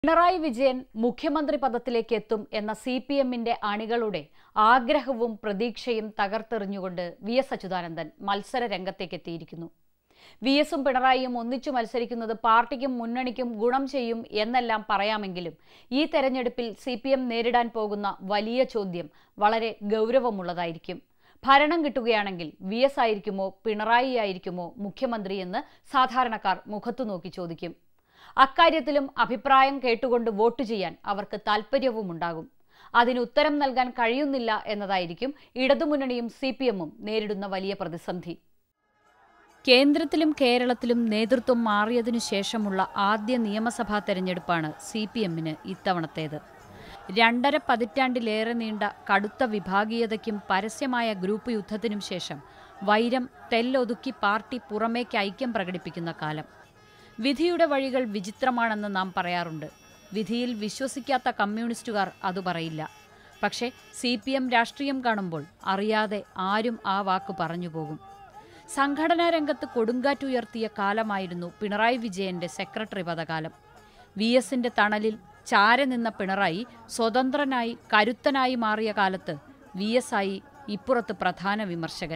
പിണറായി വിജയൻ മുഖ്യമന്ത്രി പദത്തിലേക്ക് എത്തും എന്ന സി പി എമ്മിന്റെ അണികളുടെ ആഗ്രഹവും പ്രതീക്ഷയും തകർത്തെറിഞ്ഞുകൊണ്ട് വി എസ് അച്യുതാനന്ദൻ മത്സര രംഗത്തേക്ക് എത്തിയിരിക്കുന്നു വി എസും പിണറായിയും ഒന്നിച്ചു മത്സരിക്കുന്നത് പാർട്ടിക്കും മുന്നണിക്കും ഗുണം ചെയ്യും എന്നെല്ലാം പറയാമെങ്കിലും ഈ തെരഞ്ഞെടുപ്പിൽ സി പി എം നേരിടാൻ പോകുന്ന വലിയ ചോദ്യം വളരെ ഗൗരവമുള്ളതായിരിക്കും ഭരണം കിട്ടുകയാണെങ്കിൽ വി എസ് ആയിരിക്കുമോ പിണറായി ആയിരിക്കുമോ മുഖ്യമന്ത്രി എന്ന് സാധാരണക്കാർ മുഖത്തു നോക്കി ചോദിക്കും അക്കാര്യത്തിലും അഭിപ്രായം കേട്ടുകൊണ്ട് വോട്ട് ചെയ്യാൻ അവർക്ക് താൽപ്പര്യവുമുണ്ടാകും അതിന് ഉത്തരം നൽകാൻ കഴിയുന്നില്ല എന്നതായിരിക്കും ഇടതുമുന്നണിയും സി പി എമ്മും നേരിടുന്ന വലിയ പ്രതിസന്ധി കേന്ദ്രത്തിലും കേരളത്തിലും നേതൃത്വം മാറിയതിനു ശേഷമുള്ള ആദ്യ നിയമസഭാ തെരഞ്ഞെടുപ്പാണ് സി പി എമ്മിന് ഇത്തവണത്തേത് രണ്ടര പതിറ്റാണ്ടിലേറെ നീണ്ട കടുത്ത വിഭാഗീയതയ്ക്കും പരസ്യമായ ഗ്രൂപ്പ് യുദ്ധത്തിനും ശേഷം വൈരം തെല്ലൊതുക്കി പാർട്ടി പുറമേക്ക് ഐക്യം പ്രകടിപ്പിക്കുന്ന കാലം വിധിയുടെ വഴികൾ വിചിത്രമാണെന്ന് നാം പറയാറുണ്ട് വിധിയിൽ വിശ്വസിക്കാത്ത കമ്മ്യൂണിസ്റ്റുകാർ അത് പറയില്ല പക്ഷേ സി പി എം രാഷ്ട്രീയം കാണുമ്പോൾ അറിയാതെ ആരും ആ വാക്ക് പറഞ്ഞു പോകും സംഘടനാ രംഗത്ത് കൊടുങ്കാറ്റുയർത്തിയ കാലമായിരുന്നു പിണറായി വിജയന്റെ സെക്രട്ടറി പദകാലം വി എസിന്റെ തണലിൽ ചാര നിന്ന പിണറായി സ്വതന്ത്രനായി കരുത്തനായി മാറിയ കാലത്ത് വി എസ് ആയി ഇപ്പുറത്ത് പ്രധാന വിമർശകൻ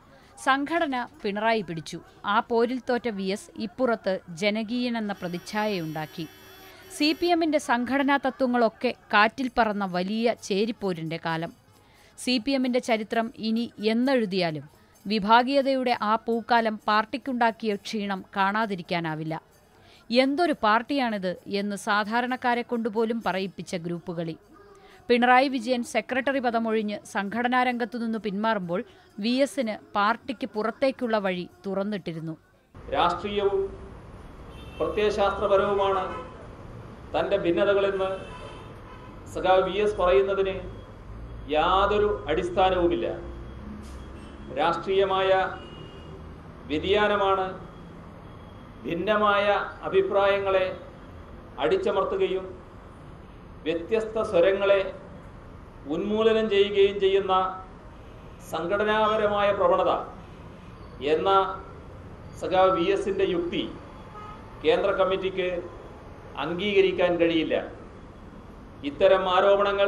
സംഘടന പിണറായി പിടിച്ചു ആ പോരിൽ തോറ്റ വി എസ് ഇപ്പുറത്ത് ജനകീയനെന്ന പ്രതിച്ഛായയുണ്ടാക്കി സി പി എമ്മിൻ്റെ സംഘടനാ തത്വങ്ങളൊക്കെ കാറ്റിൽ പറന്ന വലിയ ചേരിപ്പോരിൻ്റെ കാലം സി പി എമ്മിൻ്റെ ചരിത്രം ഇനി എന്നെഴുതിയാലും വിഭാഗീയതയുടെ ആ പൂക്കാലം പാർട്ടിക്കുണ്ടാക്കിയ ക്ഷീണം കാണാതിരിക്കാനാവില്ല എന്തൊരു പാർട്ടിയാണിത് എന്ന് സാധാരണക്കാരെ കൊണ്ടുപോലും പറയിപ്പിച്ച ഗ്രൂപ്പുകളി പിണറായി വിജയൻ സെക്രട്ടറി പദമൊഴിഞ്ഞ് സംഘടനാ രംഗത്തു നിന്ന് പിന്മാറുമ്പോൾ വി എസിന് പാർട്ടിക്ക് പുറത്തേക്കുള്ള വഴി തുറന്നിട്ടിരുന്നു രാഷ്ട്രീയവും പ്രത്യയശാസ്ത്രപരവുമാണ് തൻ്റെ ഭിന്നതകളെന്ന് സഖാവ് വി എസ് പറയുന്നതിന് യാതൊരു അടിസ്ഥാനവുമില്ല രാഷ്ട്രീയമായ വ്യതിയാനമാണ് ഭിന്നമായ അഭിപ്രായങ്ങളെ അടിച്ചമർത്തുകയും വ്യത്യസ്ത സ്വരങ്ങളെ ഉന്മൂലനം ചെയ്യുകയും ചെയ്യുന്ന സംഘടനാപരമായ പ്രവണത എന്ന സഖാവ് വി എസിൻ്റെ യുക്തി കേന്ദ്ര കമ്മിറ്റിക്ക് അംഗീകരിക്കാൻ കഴിയില്ല ഇത്തരം ആരോപണങ്ങൾ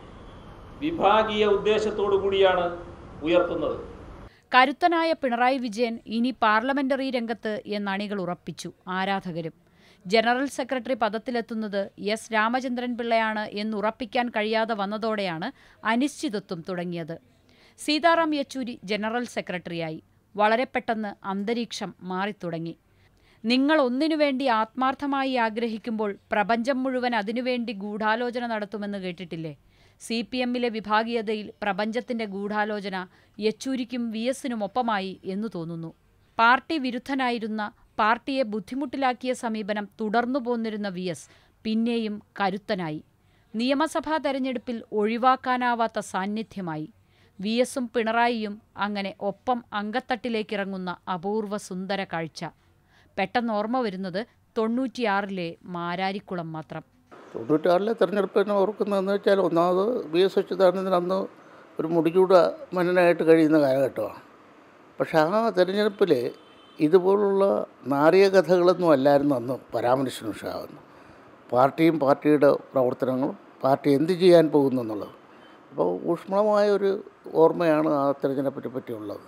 വിഭാഗീയ ഉദ്ദേശത്തോടു കൂടിയാണ് ഉയർത്തുന്നത് കരുത്തനായ പിണറായി വിജയൻ ഇനി പാർലമെന്ററി രംഗത്ത് എന്ന് അണികൾ ഉറപ്പിച്ചു ആരാധകരും ജനറൽ സെക്രട്ടറി പദത്തിലെത്തുന്നത് എസ് രാമചന്ദ്രൻ പിള്ളയാണ് എന്നുറപ്പിക്കാൻ കഴിയാതെ വന്നതോടെയാണ് അനിശ്ചിതത്വം തുടങ്ങിയത് സീതാറാം യെച്ചൂരി ജനറൽ സെക്രട്ടറിയായി വളരെ പെട്ടെന്ന് അന്തരീക്ഷം മാറിത്തുടങ്ങി നിങ്ങൾ ഒന്നിനു വേണ്ടി ആത്മാർത്ഥമായി ആഗ്രഹിക്കുമ്പോൾ പ്രപഞ്ചം മുഴുവൻ അതിനുവേണ്ടി ഗൂഢാലോചന നടത്തുമെന്ന് കേട്ടിട്ടില്ലേ സി പി എമ്മിലെ വിഭാഗീയതയിൽ പ്രപഞ്ചത്തിന്റെ ഗൂഢാലോചന യെച്ചൂരിക്കും വി എസിനുമൊപ്പമായി എന്നു തോന്നുന്നു പാർട്ടി വിരുദ്ധനായിരുന്ന പാർട്ടിയെ ബുദ്ധിമുട്ടിലാക്കിയ സമീപനം തുടർന്നു പോന്നിരുന്ന വി എസ് പിന്നെയും കരുത്തനായി നിയമസഭാ തെരഞ്ഞെടുപ്പിൽ ഒഴിവാക്കാനാവാത്ത സാന്നിധ്യമായി വി എസും പിണറായിയും അങ്ങനെ ഒപ്പം അങ്കത്തട്ടിലേക്കിറങ്ങുന്ന അപൂർവ സുന്ദര കാഴ്ച പെട്ടെന്ന് ഓർമ്മ വരുന്നത് തൊണ്ണൂറ്റിയാറിലെ മാരാരിക്കുളം മാത്രം തൊണ്ണൂറ്റാറിലെ തെരഞ്ഞെടുപ്പിനെ ഓർക്കുന്നതെന്ന് വെച്ചാൽ ഒന്നാമത് വി എസ് അച്യുതാനന്ദൻ അന്ന് ഒരു മുടിചൂട മന്നനായിട്ട് കഴിയുന്ന കാലഘട്ടമാണ് പക്ഷെ ആ തെരഞ്ഞെടുപ്പിൽ ഇതുപോലുള്ള നാറിയ കഥകളൊന്നും അല്ലായിരുന്നു അന്ന് പരാമർശനുഷാകുന്നു പാർട്ടിയും പാർട്ടിയുടെ പ്രവർത്തനങ്ങളും പാർട്ടി എന്ത് ചെയ്യാൻ പോകുന്നു എന്നുള്ളത് അപ്പോൾ ഊഷ്മളമായ ഒരു ഓർമ്മയാണ് ആ തെരഞ്ഞെടുപ്പിനെ പറ്റിയുള്ളത്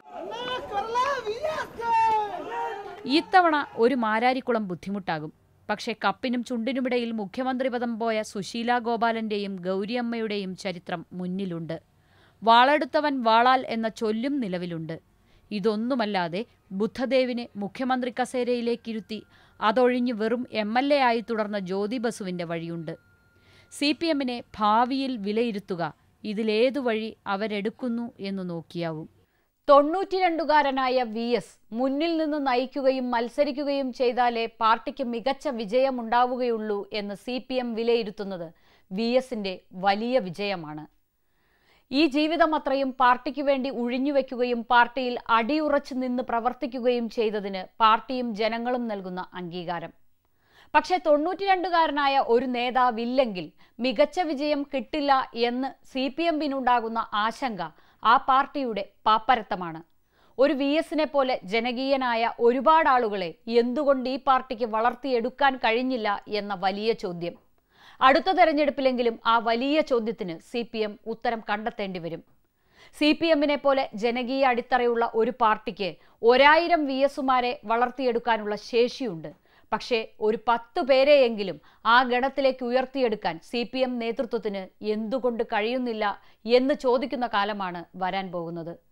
ഇത്തവണ ഒരു മാരാരിക്കുളം ബുദ്ധിമുട്ടാകും പക്ഷേ കപ്പിനും ചുണ്ടിനുമിടയിൽ മുഖ്യമന്ത്രി പദം പോയ സുശീല ഗോപാലന്റെയും ഗൗരിയമ്മയുടെയും ചരിത്രം മുന്നിലുണ്ട് വാളെടുത്തവൻ വാളാൽ എന്ന ചൊല്ലും നിലവിലുണ്ട് ഇതൊന്നുമല്ലാതെ ബുദ്ധദേവിനെ മുഖ്യമന്ത്രി കസേരയിലേക്കിരുത്തി അതൊഴിഞ്ഞ് വെറും എം എൽ എ ആയി തുടർന്ന ജ്യോതി ബസുവിൻ്റെ വഴിയുണ്ട് സി പി എമ്മിനെ ഭാവിയിൽ വിലയിരുത്തുക ഇതിലേതു വഴി അവരെടുക്കുന്നു എന്ന് നോക്കിയാവും തൊണ്ണൂറ്റിരണ്ടുകാരനായ വി എസ് മുന്നിൽ നിന്ന് നയിക്കുകയും മത്സരിക്കുകയും ചെയ്താലേ പാർട്ടിക്ക് മികച്ച വിജയമുണ്ടാവുകയുള്ളൂ എന്ന് സി പി എം വിലയിരുത്തുന്നത് വി എസിന്റെ വലിയ വിജയമാണ് ഈ ജീവിതം അത്രയും പാർട്ടിക്ക് വേണ്ടി ഉഴിഞ്ഞുവെക്കുകയും പാർട്ടിയിൽ അടിയുറച്ചു നിന്ന് പ്രവർത്തിക്കുകയും ചെയ്തതിന് പാർട്ടിയും ജനങ്ങളും നൽകുന്ന അംഗീകാരം പക്ഷേ തൊണ്ണൂറ്റിരണ്ടുകാരനായ ഒരു നേതാവില്ലെങ്കിൽ മികച്ച വിജയം കിട്ടില്ല എന്ന് സി പി എമ്മിനുണ്ടാകുന്ന ആശങ്ക ആ പാർട്ടിയുടെ പാപ്പരത്തമാണ് ഒരു വി എസിനെ പോലെ ജനകീയനായ ഒരുപാട് ആളുകളെ എന്തുകൊണ്ട് ഈ പാർട്ടിക്ക് വളർത്തിയെടുക്കാൻ കഴിഞ്ഞില്ല എന്ന വലിയ ചോദ്യം അടുത്ത തെരഞ്ഞെടുപ്പിലെങ്കിലും ആ വലിയ ചോദ്യത്തിന് സി പി എം ഉത്തരം കണ്ടെത്തേണ്ടി വരും സി പി എമ്മിനെ പോലെ ജനകീയ അടിത്തറയുള്ള ഒരു പാർട്ടിക്ക് ഒരായിരം വി എസുമാരെ വളർത്തിയെടുക്കാനുള്ള ശേഷിയുണ്ട് പക്ഷേ ഒരു പത്ത് പേരെയെങ്കിലും ആ ഗണത്തിലേക്ക് ഉയർത്തിയെടുക്കാൻ സി പി എം നേതൃത്വത്തിന് എന്തുകൊണ്ട് കഴിയുന്നില്ല എന്ന് ചോദിക്കുന്ന കാലമാണ് വരാൻ പോകുന്നത്